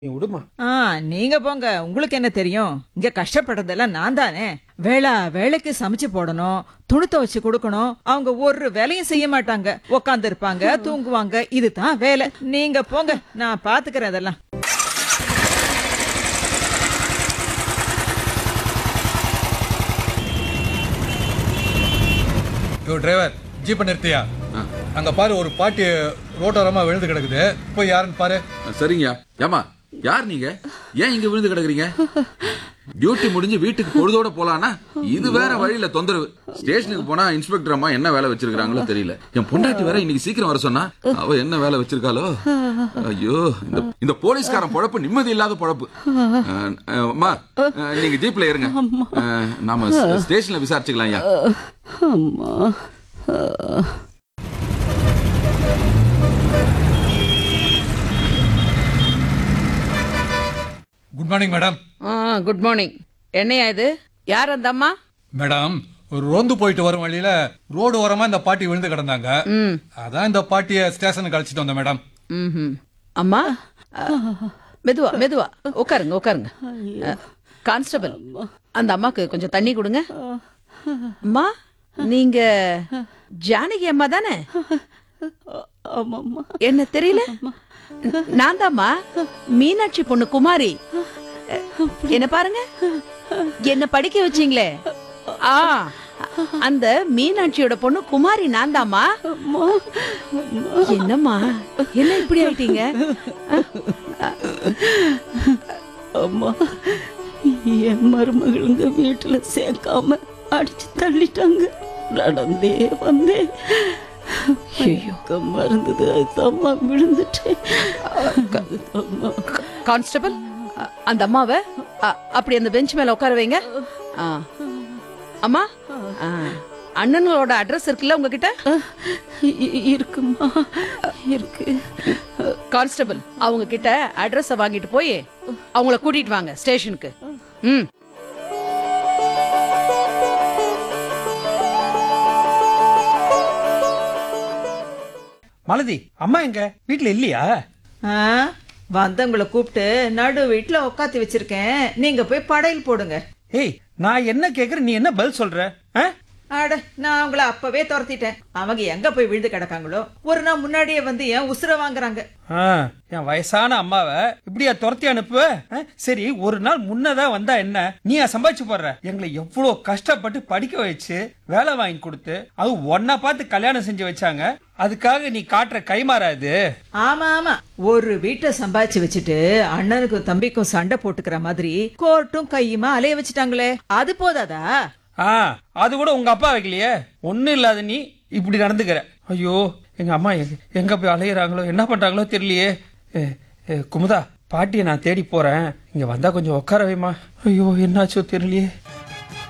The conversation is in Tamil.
நீ விடுமா ஆ நீங்க போங்க உங்களுக்கு என்ன தெரியும் இங்க கஷ்டப்படுறதெல்லாம் நான் தானே வேளா வேலைக்கு சமைச்சு போடணும் துணி துவைச்சு கொடுக்கணும் அவங்க ஒரு வேலையும் செய்ய மாட்டாங்க உக்காந்து இருப்பாங்க தூங்குவாங்க இதுதான் வேலை நீங்க போங்க நான் பாத்துக்கிறேன் அதெல்லாம் யோ டிரைவர் ஜீப்பை நிறுத்தியா அங்க பாரு ஒரு பாட்டி ரோட்டோரமா விழுந்து கிடக்குது போய் யாருன்னு பாரு சரிங்கய்யா ஏமா யார் நீங்க ஏன் இங்க விழுந்து கிடக்குறீங்க டியூட்டி முடிஞ்சு வீட்டுக்கு பொழுதோட போலானா இது வேற வழியில தொந்தரவு ஸ்டேஷனுக்கு போனா இன்ஸ்பெக்டர் அம்மா என்ன வேலை வச்சிருக்காங்களோ தெரியல என் பொண்டாட்டி வேற இன்னைக்கு சீக்கிரம் வர சொன்னா அவ என்ன வேலை வச்சிருக்காளோ ஐயோ இந்த இந்த போலீஸ்காரன் பொழப்பு நிம்மதி இல்லாத பொழப்பு அஹ், அஹ், அம்மா அஹ், நீங்க ஜீப்ல இருங்க அஹ், நாம ஸ்டேஷன்ல விசாரிச்சுக்கலாம் ஐயா அம்மா good morning madam good morning என்னையா இது யார் அந்த அம்மா மேடம் ஒரு ரோந்து போயிட்டு வரும் வழியில ரோடு ஓரமா இந்த பாட்டி விழுந்து கிடந்தாங்க ம் அதான் இந்த பாட்டிய ஸ்டேஷனுக்கு அழைச்சிட்டு வந்தேன் மேடம் ம்ஹும். அம்மா அஹ், மெதுவா மெதுவா உட்காருங்க உட்காருங்க அஹ், கான்ஸ்டபிள் அந்த அம்மாக்கு கொஞ்சம் தண்ணி கொடுங்க அம்மா நீங்க ஜானகி அம்மா தானே ஆமாம்மா என்ன தெரியல நான் தாம்மா மீனாட்சி பொண்ணு குமாரி என்ன பாருங்க என்ன படிக்க வச்சீங்களே ஆ அந்த மீனாட்சியோட பொண்ணு குமாரி நான் தாம்மா என்னம்மா என்ன இப்படி ஆயிட்டீங்க அம்மா என் மருமகளுங்க வீட்டுல சேர்க்காம அடிச்சு தள்ளிட்டாங்க நடந்தே வந்தேன் ஐயோ இருந்தது அதுதாம்மா விழுந்துட்டேன் அதுதாம்மா. கான்ஸ்டபிள் அ- அந்த அம்மாவை அ- அப்படி அந்த பெஞ்ச் மேல உட்கார வைங்க ஆ. அம்மா ஆ. அண்ணனோட அட்ரஸ் இருக்குல்ல உங்ககிட்ட இ- இருக்குமா இருக்கு கான்ஸ்டபிள் அவங்க கிட்ட அட்ரஸ வாங்கிட்டு போய் அவங்கள கூட்டிட்டு வாங்க ஸ்டேஷனுக்கு ம் மாலதி அம்மா எங்க வீட்ல இல்லையா ஆ வந்தவங்கள கூப்பிட்டு நடு வீட்டுல உக்காத்தி வச்சிருக்கேன் நீங்க போய் படையல் போடுங்க ஏய் நான் என்ன கேக்குறேன் நீ என்ன பதில் சொல்ற ஆ? அட நான் அவங்கள அப்பவே துரத்திட்டேன் அவங்க எங்க போய் விழுந்து கிடக்காங்களோ ஒரு நாள் முன்னாடியே வந்து ஏன் உசுர வாங்குறாங்க ஆ, என் வயசான அம்மாவை இப்படியா துரத்தி அனுப்புவ ஆ? சரி ஒரு நாள் முன்னதா வந்தா என்ன நீயா சம்பாதிச்சு போடுற எங்களை எவ்வளவு கஷ்டப்பட்டு படிக்க வச்சு வேலை வாங்கி கொடுத்து அது ஒன்னா பார்த்து கல்யாணம் செஞ்சு வச்சாங்க அதுக்காக நீ காட்டுற கைமாறாது ஆமா ஆமா ஒரு வீட்டை சம்பாதிச்சு வச்சுட்டு அண்ணனுக்கும் தம்பிக்கும் சண்டை போட்டுக்கிற மாதிரி கோர்ட்டும் கையுமா அலைய வச்சுட்டாங்களே அது போதாதா ஆ அது கூட உங்க அப்பா வைக்கலையே ஒண்ணும் இல்லாத நீ இப்படி நடந்துக்கிற ஐயோ எங்க அம்மா எங்க எங்க போய் அலையிறாங்களோ என்ன பண்றாங்களோ தெரியலையே ஏ, ஏ, குமுதா பாட்டியை நான் தேடி போறேன் இங்க வந்தா கொஞ்சம் உட்கார வைமா ஐயோ என்னாச்சோ தெரியலையே